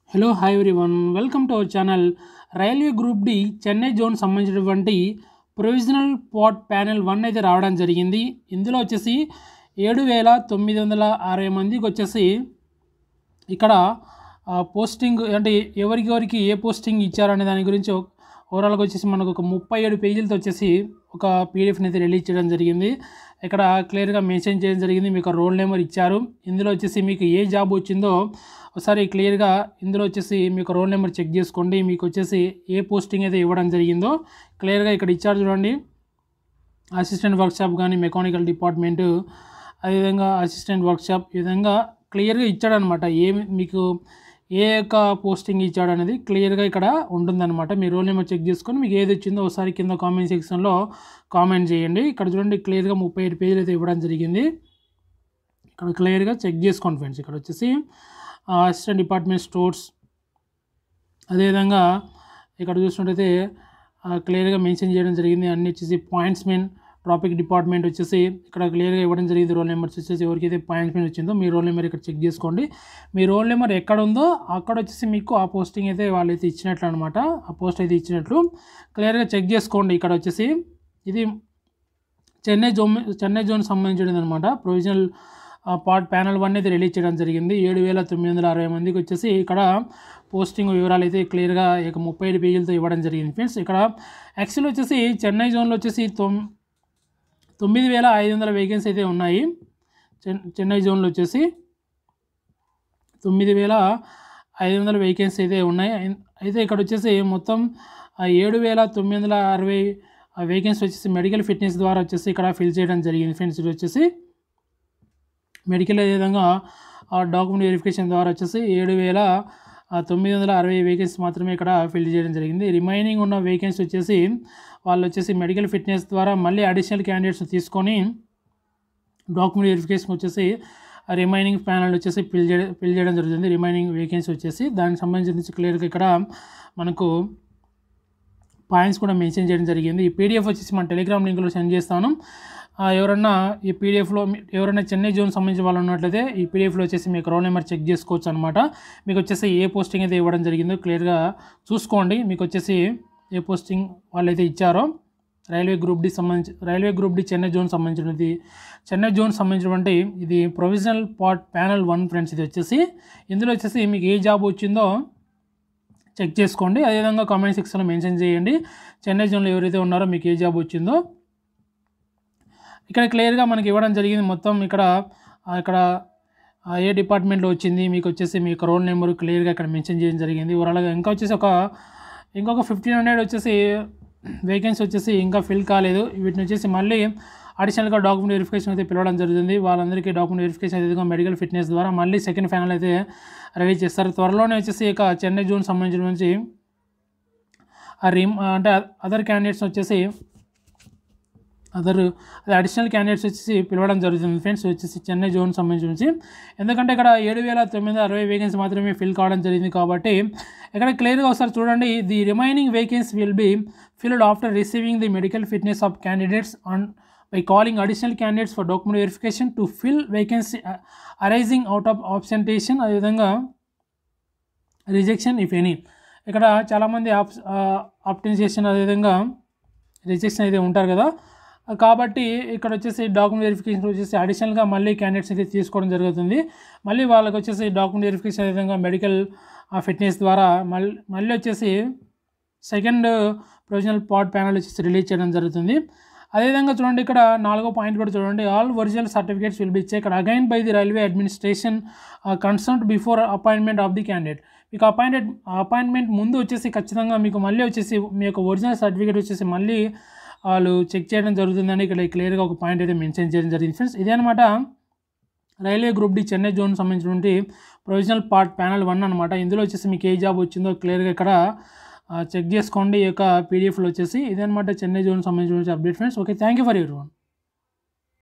hello hi everyone welcome to our channel railway group D Chennai zone సంబంధించినటువంటి provisional part panel one అయితే రావడం జరిగింది ఇందులో వచ్చేసి ఏడు వేల తొమ్మిది వందల అరవై మందికి వచ్చేసి ఇక్కడ ఆ, పోస్టింగ్ అంటే ఎవరికి ఎవరికి ఏ పోస్టింగ్ ఇచ్చారనే దాని గురించి ఒక- ఓవరాల్గా వచ్చేసి మనకు ఒక ముప్పై ఏడు పేజీలతో వచ్చేసి ఒక పీడిఎఫ్ని అయితే రిలీజ్ చేయడం జరిగింది ఇక్కడ క్లియర్గా మెన్షన్ చేయడం జరిగింది మీకు రోల్ నెంబర్ ఇచ్చారు ఇందులో వచ్చేసి మీకు ఏ జాబ్ వచ్చిందో ఒకసారి క్లియర్గా ఇందులో వచ్చేసి మీకు రోల్ నెంబర్ చెక్ చేసుకోండి మీకు వచ్చేసి ఏ పోస్టింగ్ అయితే ఇవ్వడం జరిగిందో క్లియర్గా ఇక్కడ ఇచ్చారు చూడండి అసిస్టెంట్ వర్క్షాప్ కానీ మెకానికల్ డిపార్ట్మెంటు అదేవిధంగా అసిస్టెంట్ వర్క్షాప్ ఈ విధంగా క్లియర్గా ఇచ్చాడనమాట ఏమి మీకు ఏ యొక్క పోస్టింగ్ ఇచ్చాడు అనేది క్లియర్గా ఇక్కడ ఉంటుందన్నమాట మీ రోల్ నెంబర్ చెక్ చేసుకొని మీకు ఏది వచ్చిందో ఒకసారి కింద కామెంట్ సెక్షన్లో కామెంట్ చేయండి ఇక్కడ చూడండి క్లియర్గా ముప్పై ఐదు పేజీలు అయితే ఇవ్వడం జరిగింది ఇక్కడ క్లియర్గా చెక్ చేసుకోండి ఫ్రెండ్స్ ఇక్కడ వచ్చేసి అసిస్టెంట్ డిపార్ట్మెంట్ స్టోర్స్ అదేవిధంగా ఇక్కడ చూసినట్టయితే క్లియర్గా మెన్షన్ చేయడం జరిగింది అన్ని వచ్చేసి పాయింట్స్ మెన్ ట్రాఫిక్ డిపార్ట్మెంట్ వచ్చేసి ఇక్కడ క్లియర్గా ఇవ్వడం జరిగింది రోల్ నెంబర్స్ వచ్చేసి ఎవరికైతే పాయింట్స్ మెన్ వచ్చిందో మీ రోల్ నెంబర్ ఇక్కడ చెక్ చేసుకోండి మీ రోల్ నెంబర్ ఎక్కడ ఉందో అక్కడ వచ్చేసి మీకు ఆ పోస్టింగ్ అయితే వాళ్ళైతే ఇచ్చినట్లు అనమాట ఆ పోస్ట్ అయితే ఇచ్చినట్లు క్లియర్గా చెక్ చేసుకోండి ఇక్కడ వచ్చేసి ఇది చెన్నై జోన్ చెన్నై జోన్ సంబంధించినది అనమాట ప్రొవిజనల్ పార్ట్ ప్యానల్ వన్ అయితే రిలీజ్ చేయడం జరిగింది ఏడు వేల తొమ్మిది వందల అరవై మందికి వచ్చేసి ఇక్కడ పోస్టింగ్ వివరాలు అయితే క్లియర్గా ఇక ముప్పై ఐదు పేజీలతో ఇవ్వడం జరిగింది ఫ్రెండ్స్ ఇక్కడ యాక్చువల్ వచ్చేసి చెన్నై జోన్లో వచ్చేసి తొమ్ తొమ్మిది వేల ఐదు వందల వేకెన్సీ అయితే ఉన్నాయి చెన్ చెన్నై జోన్లో వచ్చేసి తొమ్మిది వేల ఐదు వందల వేకెన్సీ అయితే ఉన్నాయి అయి- అయితే ఇక్కడ వచ్చేసి మొత్తం ఆ ఏడు వేల తొమ్మిది వందల అరవై వేకెన్సీ వచ్చేసి మెడికల్ ఫిట్నెస్ ద్వారా వచ్చేసి ఇక్కడ ఫిల్ చేయడం జరిగింది ఫ్రెండ్స్ ఇది వచ్చేసి మెడికల్ అదేవిధంగా డాక్యుమెంట్ వెరిఫికేషన్ ద్వారా వచ్చేసి ఏడు వేల తొమ్మిది వందల అరవై వేకెన్సీ మాత్రమే ఇక్కడ ఫిల్ చేయడం జరిగింది రిమైనింగ్ ఉన్న వేకెన్సీ వచ్చేసి వాళ్ళు వచ్చేసి మెడికల్ ఫిట్నెస్ ద్వారా మళ్ళీ అడిషనల్ క్యాండిడేట్స్ తీసుకొని డాక్యుమెంట్ వెరిఫికేషన్ వచ్చేసి రిమైనింగ్ ప్యానల్ వచ్చేసి ఫిల్ చేయడం ఫిల్ చేయడం జరుగుతుంది రిమైనింగ్ వేకెన్సీ వచ్చేసి దానికి సంబంధించి క్లియర్గా ఇక్కడ మనకు పాయింట్స్ కూడా మెన్షన్ చేయడం జరిగింది ఈ పీడిఎఫ్ వచ్చేసి మన టెలిగ్రామ్ లింక్లో సెండ్ చేస్తాను ఆ, ఎవరన్నా ఈ పీడిఎఫ్లో ఎవరైనా చెన్నై జోన్ సంబంధించిన వాళ్ళు ఉన్నట్లయితే ఈ పీడిఎఫ్లో వచ్చేసి మీకు రోల్ నెంబర్ చెక్ చేసుకోవచ్చు అనమాట మీకు వచ్చేసి ఏ పోస్టింగ్ అయితే ఇవ్వడం జరిగిందో క్లియర్గా చూసుకోండి మీకు వచ్చేసి ఏ పోస్టింగ్ వాళ్ళైతే ఇచ్చారో రైల్వే గ్రూప్ డి సంబంధించి railway group D Chennai zone సంబంధించినది చెన్నై జోన్ సంబంధించినటువంటి ఇది provisional part panel one friends ఇది వచ్చేసి ఇందులో వచ్చేసి మీకు ఏ జాబ్ వచ్చిందో చెక్ చేసుకోండి అదేవిధంగా కామెంట్ సెక్షన్లో మెన్షన్ చేయండి చెన్నై జోన్లో ఎవరైతే ఉన్నారో మీకు ఏ జాబ్ వచ్చిందో ఇక్కడ క్లియర్గా మనకి ఇవ్వడం జరిగింది మొత్తం ఇక్కడ ఆ, ఇక్కడ ఆ, ఏ డిపార్ట్మెంట్లో వచ్చింది మీకు వచ్చేసి మీ యొక్క రోల్ నెంబర్ క్లియర్గా ఇక్కడ మెన్షన్ చేయడం జరిగింది ఓవరాల్గా ఇంకా వచ్చేసి ఒక ఇంకొక ఫిఫ్టీన్ హండ్రెడ్ వచ్చేసి వేకెన్సీ వచ్చేసి ఇంకా ఫిల్ కాలేదు వీటిని వచ్చేసి మళ్ళీ అడిషనల్గా డాక్యుమెంట్ వెరిఫికేషన్ అయితే పిలవడం జరుగుతుంది వాళ్ళందరికీ డాక్యుమెంట్ వెరిఫికేషన్ అయితే మెడికల్ ఫిట్నెస్ ద్వారా మళ్ళీ సెకండ్ ఫైనల్ అయితే రిలీజ్ చేస్తారు త్వరలోనే వచ్చేసి ఇక చెన్నై జోన్ సంబంధించిన నుంచి ఆ రిమ్ అంటే అదర్ క్యాండిడేట్స్ వచ్చేసి అదర్ అదే అడిషనల్ క్యాండిడేట్స్ వచ్చేసి పిలవడం జరుగుతుంది ఫ్రెండ్స్ వచ్చేసి చెన్నై జోన్ సంబంధించి నుంచి ఎందుకంటే ఇక్కడ ఏడు వేల తొమ్మిది వందల అరవై వేకెన్సీ మాత్రమే ఫిల్ కావడం జరిగింది కాబట్టి ఇక్కడ క్లియర్గా ఒకసారి చూడండి the remaining vacancy will be filled after receiving the medical fitness of candidates on by calling additional candidates for document verification to fill vacancy arising out of absentation అదేవిధంగా రిజెక్షన్ ఇఫ్ ఎనీ ఇక్కడ చాలామంది ఆప్ ఆప్టెన్సేషన్ అదేవిధంగా rejection అయితే ఉంటారు కదా కాబట్టి ఇక్కడ వచ్చేసి డాక్యుమెంట్ వెరిఫికేషన్ వచ్చేసి అడిషనల్గా మళ్ళీ క్యాండిడేట్స్ అయితే తీసుకోవడం జరుగుతుంది మళ్ళీ వాళ్ళకి వచ్చేసి డాక్యుమెంట్ వెరిఫికేషన్ అదేవిధంగా మెడికల్ ఫిట్నెస్ ద్వారా మళ్ళీ మళ్ళీ వచ్చేసి సెకండ్ ప్రొవిజనల్ పార్ట్ ప్యానల్ వచ్చేసి రిలీజ్ చేయడం జరుగుతుంది అదేవిధంగా చూడండి ఇక్కడ నాలుగో పాయింట్ కూడా చూడండి all original certificates will be check again by the railway administration consult before appointment of the candidate మీకు అపాయింటెడ్ అపాయింట్మెంట్ ముందు వచ్చేసి ఖచ్చితంగా మీకు మళ్ళీ వచ్చేసి మీ యొక్క ఒరిజినల్ సర్టిఫికేట్ వచ్చేసి మళ్ళీ వాళ్ళు చెక్ చేయడం జరుగుతుందని ఇక్కడ క్లియర్గా ఒక పాయింట్ అయితే మెన్షన్ చేయడం జరిగింది ఫ్రెండ్స్ ఇదే అనమాట railway group D Chennai zone సంబంధించినటువంటి ప్రొవిజనల్ పార్ట్ ప్యానల్ వన్ అనమాట ఇందులో వచ్చేసి మీకు ఏ జాబ్ వచ్చిందో క్లియర్గా ఇక్కడ చెక్ చేసుకోండి ఈ యొక్క పీడిఎఫ్లో వచ్చేసి ఇదనమాట చెన్నై జోన్ సంబంధించిన update friends okay thank you for your one